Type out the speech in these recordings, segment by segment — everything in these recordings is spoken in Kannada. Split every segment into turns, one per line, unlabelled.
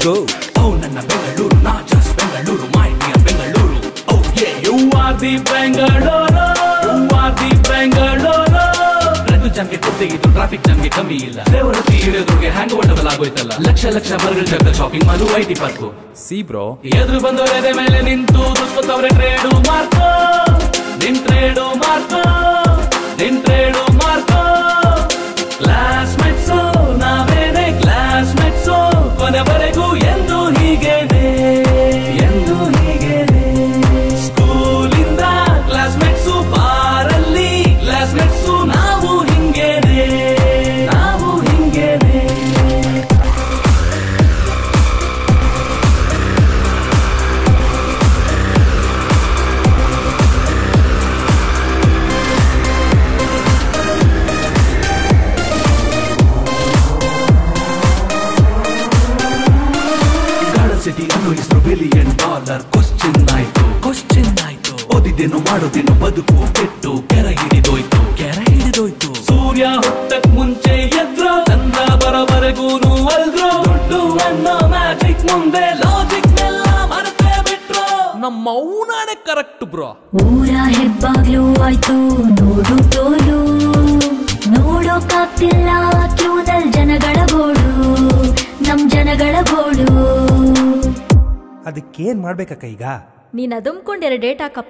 ಗೋ
ಓ ನನ್ನ ಬೆಂಗಳೂರು ನಾ just Bengaluru my dear Bengaluru ಓ ಯೇ you are the Bengaluru you are the Bengaluru red ಜಾಮ್ಗೆ ತೆಗೆದು ಟ್ರಾಫಿಕ್ ಜಾಮ್ಗೆ ಕಮ್ಮಿ ಇಲ್ಲ ದೇವರತ್ತಿ ಇಳಿಯೋದ್ರಿಗೆ ಹ್ಯಾಂಗ್ ಓಟಬಲ್ ಆಗೋಯ್ತಲ್ಲ ಲಕ್ಷ ಲಕ್ಷ ಬರ್ಗಲ್ ಜಾಗದ shopping mall I T park
ಸಿ ಬ್ರೋ
ಎದುರು ಬಂದವರ ಎದೆ ಮೇಲೆ ನಿಂತು ದುಡ್ಕೊತವ್ರೆ ಟ್ರೇಡು ಮಾರ್ಕೋ ನಿನ್ ಟ್ರೇಡು ಮಾರ್ಕೋ ನಿನ್ ಟ್ರೇಡು ಮಾರ್ಕೋ ಕ್ಲಾಸ್ ಮೆಟ್ಸೋ ನಾವೇನೆ ಕ್ಲಾಸ್ ಮೆಟ್ಸೋ ಕೊನೆವರೆಗೂ ಎಂದು ಹೀಗೇನೆ ಎಂದು ಹೀಗೇನೆ ಸ್ಕೂಲಿಂದ ಕ್ಲಾಸ್ ಮೆಟ್ಸು ಬಾರಲ್ಲಿ ಕ್ಲಾಸ್ ಮೆಟ್ಸು ನಾವು ಹಿಂಗೇನೆ ನಾವು ಹಿಂಗೇನೆ ಗಾರ್ಡನ್ ಸಿಟಿ ಅನ್ನೋ ಹೆಸರು ಬಿಲಿಯನ್ ಡಾಲರ್ ಕ್ವಶನ್ ಆಯ್ತು ಕ್ವಶನ್ ಆಯ್ತು ಓದಿದ್ದೇನು ಮಾಡೋದೇನು ಬದುಕು ಕೆಟ್ಟು ಕೆರ ಹಿಡಿದೋಯ್ತು ಕೆರ ಹಿಡಿದೋಯ್ತು ಸೂರ್ಯ ಹುಟ್ಟಕ್ ಮುಂಚೆ ಎದ್ರು ಚಂದ್ರ ಬರೋವರೆಗೂನು ಅಲ್ದ್ರು ದುಡ್ಡು ಅನ್ನೋ ಮ್ಯಾಜಿಕ್ ಮುಂದೆ ಲಾಜಿಕ್ ನೆಲ್ಲ ಮರೆತೇ ಬಿಟ್ರು
ನಮ್ಮ ಮೌನಾನೆ ಕರೆಕ್ಟ್ ಬ್ರೋ
ಊರ ಹೆಬ್ಬಾಗ್ಲು ಆಯ್ತು ನೋಡು ತೋಲು ನೋಡೋಕಾಗ್ತಿಲ್ಲ ಕ್ಯೂನಲ್ ಜನಗಳ ಗೋಳು ನಮ್ ಜನಗಳ ಗೋಳು
ಅದಕ್ಕೇನ್ ಮಾಡ್ಬೇಕಕ್ಕ ಈಗ
ನೀನ್ ಅದುಮ್ಕೊಂಡೆರ ಡೇಟ್ ಹಾಕಪ್ಪ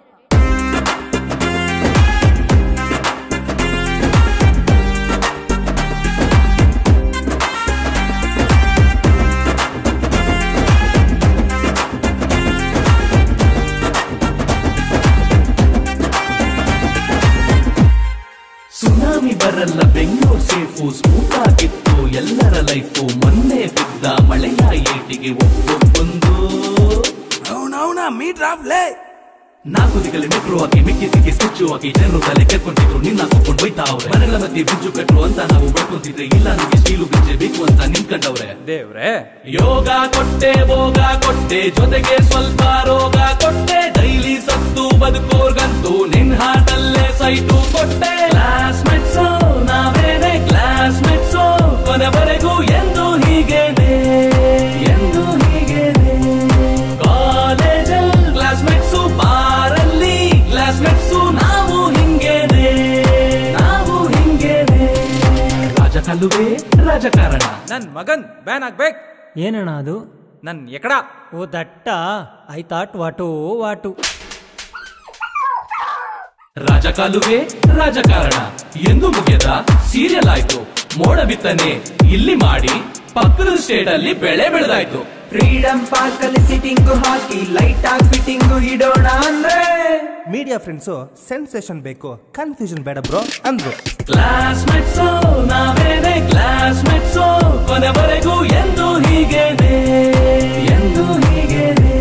ಸುನಾಮಿ ಬರಲ್ಲ ಬೆಂಗಳೂರು ಸೇಫು ಸ್ಮೂತ್ ಆಗಿತ್ತು ಎಲ್ಲರ ಲೈಫು ಮೊನ್ನೆ ಬಿದ್ದ ಮಳೆಯ ಏಟಿಗೆ ಒಬ್ಬೊಬ್ಬೊಂದು
ಅವನವನ ಮೀಟರ್ ಆಫ್ಲೇ
ನಾಲ್ಕು ದಿಗಲಿ ಮೆಟ್ರೋ ಹಾಕಿ ಮಿಕ್ಕಿ ಸಿಕ್ಕಿ ಸ್ಕೆಚ್ಚು ಹಾಕಿ ಜನರು ತಲೆ ಕೆರ್ಕೊಂತಿದ್ರು ನಿನ್ನ ಹಾಕೊಂಡು ಬೈತಾ ಅವ್ರೆ ಮನೆಗಳ ಮಧ್ಯೆ ಬಿಜ್ಜು ಕಟ್ರು ಅಂತ ನಾವು ಬಡ್ಕೊಂತಿದ್ರೆ ಇಲ್ಲ ನಮಗೆ ಸ್ಟೀಲು ಬ್ರಿಡ್ಜ್ ಬೇಕು ಅಂತ ನಿಂತ್ಕೊಂಡವ್ರೆ
ದೇವ್ರೆ
ಯೋಗ ಕೊಟ್ಟೆ ಭೋಗ ಕೊಟ್ಟೆ ಜೊತೆಗೆ ಸ್ವಲ್ಪ ರೋಗ ಕೊಟ್ಟೆ ಡೈಲಿ ಸತ್ತು ಬದುಕೋರ್ಗಂತೂ ನಿನ್ ಹಾಟಲ್ಲೇ ಸೈಟು ಕೊಟ್ಟೆ ಕ್ಲಾಸ್ ಮೆಟ್ಸೋ ನಾವೇನೆ ಕ್ಲಾಸ್ ಮೆಟ್ಸೋ ಕೊನೆವರೆಗೂ ಎಂದು ಹೀಗೇನೆ ಎಂದು ಹೀಗೇನೆ ಕಾಲೇಜಲ್ ಕ್ಲಾಸ್ ಮೆಟ್ಸು ಬಾರಲ್ಲಿ ಕ್ಲಾಸ್ ಮೆಟ್ಸು ನಾವು ಹಿಂಗೇನೆ ನಾವು ಹಿಂಗೇನೆ ರಾಜಕಲ್ಲುವೆ ರಾಜಕಾರಣ
ನನ್ ಮಗನ್ ಬ್ಯಾನ್ ಆಗ್ಬೇಕ್
ಏನಣ್ಣ ಅದು
ನನ್ ಎಕಡ
ಓ ದಟ್ಟ ಐ ಥಾಟ್ ವಾಟು ವಾಟು
ರಾಜಕಾಲುವೆ ರಾಜಕಾರಣ ಎಂದು ಮುಗಿಯದ ಸೀರಿಯಲ್ ಆಯ್ತು ಮೋಡ ಬಿತ್ತನೆ ಇಲ್ಲಿ ಮಾಡಿ ಪಕ್ಕದ ಸ್ಟೇಟ್ ಅಲ್ಲಿ ಬೆಳೆ ಬೆಳೆದಾಯ್ತು
ಫ್ರೀಡಮ್ ಪಾರ್ಕ್ ಅಲ್ಲಿ ಸಿಟ್ಟಿಂಗ್ ಹಾಕಿ ಲೈಟ್ ಆಗಿ ಫಿಟ್ಟಿಂಗ್ ಇಡೋಣ ಅಂದ್ರೆ
ಮೀಡಿಯಾ ಫ್ರೆಂಡ್ಸು ಸೆನ್ಸೇಷನ್ ಬೇಕು ಕನ್ಫ್ಯೂಷನ್ ಬೇಡ ಬ್ರೋ ಅಂದ್ರು
ಕ್ಲಾಸ್ ಮೆಟ್ಸೋ ನಾವೇನೆ ಕ್ಲಾಸ್ ಮೆಟ್ಸೋ ಕೊನೆವರೆಗೂ ಎಂದು ಹೀಗೇನೆ ಎಂದು ಹೀಗೇನೆ